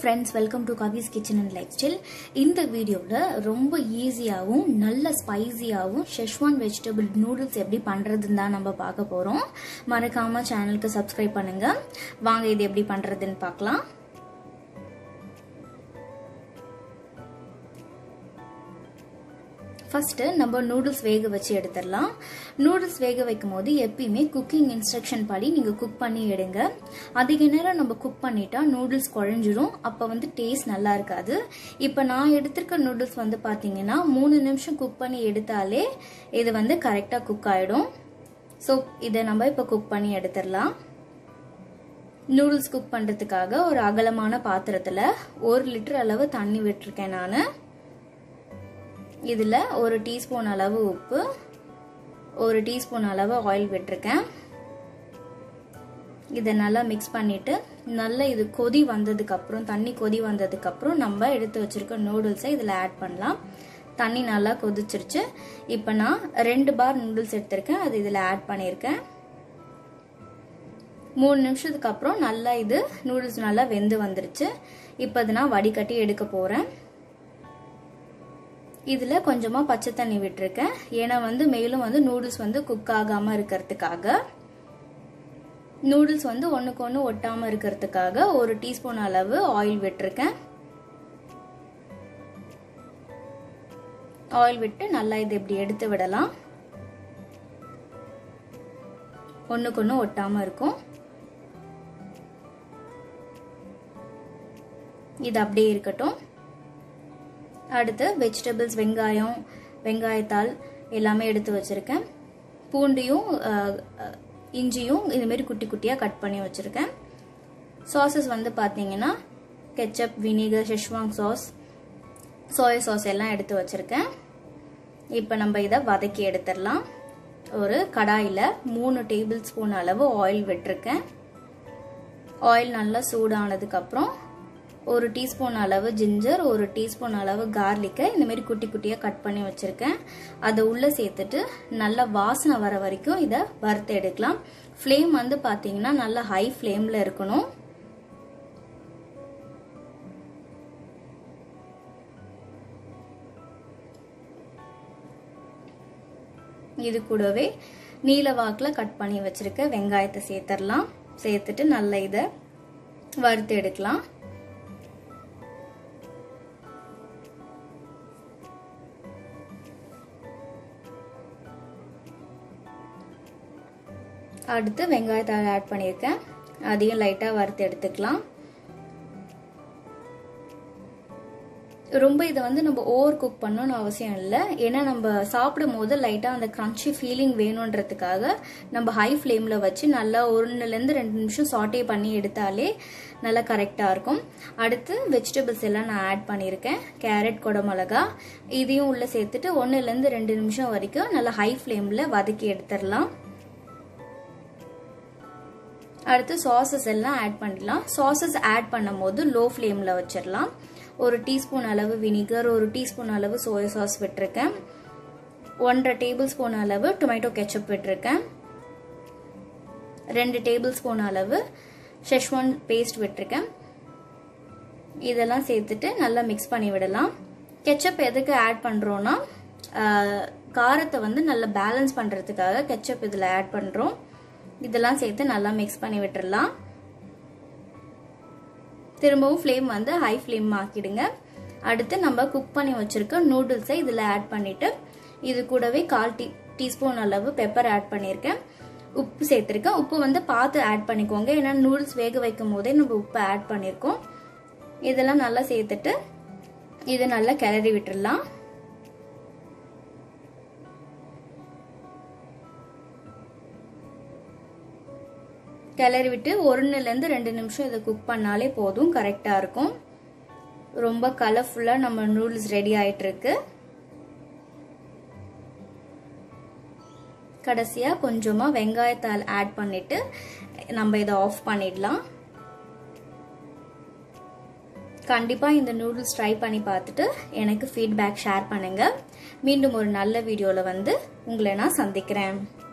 friends welcome to Kavi's kitchen and lifestyle இந்த வீடியோவில் ரொம்ப ஈஸியாகவும் நல்ல ஸ்பைசியாகவும் ஷெஷ்வான் வெஜிடபிள் நூடுல்ஸ் எப்படி பண்ணுறதுன்னு தான் நம்ம பார்க்க போகிறோம் மறக்காமல் சேனலுக்கு சப்ஸ்கிரைப் பண்ணுங்கள் வாங்க இது எப்படி பண்ணுறதுன்னு பார்க்கலாம் ஃபஸ்ட்டு நம்ம நூடுல்ஸ் வேக வச்சு எடுத்துடலாம் நூடுல்ஸ் வேக வைக்கும் போது எப்பயுமே குக்கிங் இன்ஸ்ட்ரக்ஷன் படி நீங்கள் குக் பண்ணி எடுங்க அதிக நேரம் நம்ம குக் பண்ணிட்டா நூடுல்ஸ் குழஞ்சிரும் அப்போ வந்து டேஸ்ட் நல்லா இருக்காது இப்போ நான் எடுத்திருக்க நூடுல்ஸ் வந்து பார்த்தீங்கன்னா மூணு நிமிஷம் குக் பண்ணி எடுத்தாலே இது வந்து கரெக்டாக குக் ஆகிடும் ஸோ இதை நம்ம இப்போ குக் பண்ணி எடுத்துடலாம் நூடுல்ஸ் குக் பண்ணுறதுக்காக ஒரு அகலமான பாத்திரத்தில் ஒரு லிட்டர் அளவு தண்ணி விட்டுருக்கேன் நான் இதில் ஒரு டீஸ்பூன் அளவு உப்பு ஒரு டீஸ்பூன் அளவு ஆயில் விட்டுருக்கேன் இதை நல்லா மிக்ஸ் பண்ணிவிட்டு நல்லா இது கொதி வந்ததுக்கப்புறம் தண்ணி கொதி வந்ததுக்கப்புறம் நம்ம எடுத்து வச்சுருக்க நூடுல்ஸை இதில் ஆட் பண்ணலாம் தண்ணி நல்லா கொதிச்சிருச்சு இப்போ நான் ரெண்டு பார் நூடுல்ஸ் எடுத்திருக்கேன் அது இதில் ஆட் பண்ணியிருக்கேன் மூணு நிமிஷத்துக்கு அப்புறம் நல்லா இது நூடுல்ஸ் நல்லா வெந்து வந்துருச்சு இப்போ அதை நான் வடிகட்டி எடுக்க போகிறேன் இதில் கொஞ்சமாக பச்சை தண்ணி விட்டுருக்கேன் ஏன்னா வந்து மேலும் வந்து நூடுல்ஸ் வந்து குக் ஆகாமல் இருக்கிறதுக்காக நூடுல்ஸ் வந்து ஒன்றுக்கு ஒன்று ஒட்டாமல் இருக்கிறதுக்காக ஒரு டீஸ்பூன் அளவு ஆயில் விட்டுருக்கேன் ஆயில் விட்டு நல்லா இது இப்படி எடுத்து விடலாம் ஒன்றுக்கு ஒன்று ஒட்டாமல் இருக்கும் இது அப்படியே இருக்கட்டும் அடுத்து வெஜிடபிள்ஸ் வெங்காயம் வெங்காயத்தாள் எல்லாமே எடுத்து வச்சுருக்கேன் பூண்டையும் இஞ்சியும் இதுமாரி குட்டி குட்டியாக கட் பண்ணி வச்சுருக்கேன் சாஸஸ் வந்து பார்த்தீங்கன்னா ketchup vinegar schezwan sauce soya sauce எல்லாம் எடுத்து வச்சுருக்கேன் இப்போ நம்ம இதை வதக்கி எடுத்துடலாம் ஒரு கடாயில் மூணு டேபிள் ஸ்பூன் அளவு ஆயில் விட்டுருக்கேன் ஆயில் நல்லா சூடானதுக்கப்புறம் ஒரு டீஸ்பூன் அளவு ஜிஞ்சர் ஒரு டீஸ்பூன் அளவு கார்லிக்கை இந்தமாரி குட்டி குட்டியாக கட் பண்ணி வச்சுருக்கேன் அதை உள்ளே சேர்த்துட்டு நல்லா வாசனை வர வரைக்கும் இதை வறுத்து எடுக்கலாம் ஃப்ளேம் வந்து பார்த்தீங்கன்னா நல்லா ஹை ஃப்ளேமில் இருக்கணும் இது கூடவே நீல வாக்கில் கட் பண்ணி வச்சுருக்க வெங்காயத்தை சேர்த்துடலாம் சேர்த்துட்டு நல்லா இதை வறுத்து எடுக்கலாம் அடுத்து வெங்காயத்தை ஆட் பண்ணியிருக்கேன் அதையும் லைட்டாக வறுத்து எடுத்துக்கலாம் ரொம்ப இதை வந்து நம்ம ஓவர் குக் பண்ணணும்னு அவசியம் இல்லை ஏன்னா நம்ம சாப்பிடும் போது லைட்டாக அந்த க்ரன்ச்சி ஃபீலிங் வேணுன்றதுக்காக நம்ம ஹை ஃப்ளேமில் வச்சு நல்லா ஒன்றுலேருந்து ரெண்டு நிமிஷம் சாட்டே பண்ணி எடுத்தாலே நல்லா கரெக்டாக இருக்கும் அடுத்து வெஜிடபிள்ஸ் எல்லாம் நான் ஆட் பண்ணியிருக்கேன் கேரட் குடமிளகா இதையும் உள்ளே சேர்த்துட்டு ஒன்றுலேருந்து ரெண்டு நிமிஷம் வரைக்கும் நல்லா ஹை ஃப்ளேமில் வதக்கி எடுத்துடலாம் அடுத்து சாசஸ் எல்லாம் ஆட் பண்ணிடலாம் சாசஸ் ஆட் பண்ணும் போது லோ ஃப்ளேமில் வச்சிடலாம் ஒரு டீஸ்பூன் அளவு வினிகர் ஒரு டீஸ்பூன் அளவு சோயா சாஸ் விட்டுருக்கேன் ஒன்றரை டேபிள் ஸ்பூன் அளவு டொமேட்டோ கெச்சப் விட்டுருக்கேன் ரெண்டு டேபிள் ஸ்பூன் அளவு ஷெஷ்வான் பேஸ்ட் விட்டுருக்கேன் இதெல்லாம் சேர்த்துட்டு நல்லா மிக்ஸ் பண்ணி விடலாம் கெச்சப் எதுக்கு ஆட் பண்ணுறோன்னா காரத்தை வந்து நல்லா பேலன்ஸ் பண்ணுறதுக்காக கெச்சப் இதில் ஆட் பண்ணுறோம் இதெல்லாம் சேர்த்து நல்லா மிக்ஸ் பண்ணி விட்டுடலாம் திரும்பவும் ஃப்ளேம் வந்து ஹை ஃப்ளேம் ஆக்கிடுங்க அடுத்து நம்ம குக் பண்ணி வச்சுருக்க நூடுல்ஸை இதில் ஆட் பண்ணிவிட்டு இது கூடவே கால் டீ டீஸ்பூன் அளவு பெப்பர் ஆட் பண்ணியிருக்கேன் உப்பு சேர்த்துருக்கேன் உப்பு வந்து பார்த்து ஆட் பண்ணிக்கோங்க ஏன்னா நூடுல்ஸ் வேக வைக்கும் போதே நம்ம உப்பு ஆட் பண்ணியிருக்கோம் இதெல்லாம் நல்லா சேர்த்துட்டு இதை நல்லா கிளறி விட்டுடலாம் கிளறி விட்டு ஒன்றுலேருந்து ரெண்டு நிமிஷம் இதை குக் பண்ணாலே போதும் கரெக்டாக இருக்கும் ரொம்ப கலர்ஃபுல்லாக நம்ம நூடுல்ஸ் ரெடி ஆகிட்டுருக்கு கடைசியாக கொஞ்சமாக வெங்காயத்தால் ஆட் பண்ணிவிட்டு நம்ம இதை ஆஃப் பண்ணிடலாம் கண்டிப்பாக இந்த நூடுல்ஸ் ட்ரை பண்ணி பார்த்துட்டு எனக்கு ஃபீட்பேக் ஷேர் பண்ணுங்கள் மீண்டும் ஒரு நல்ல வீடியோவில் வந்து உங்களை நான் சந்திக்கிறேன்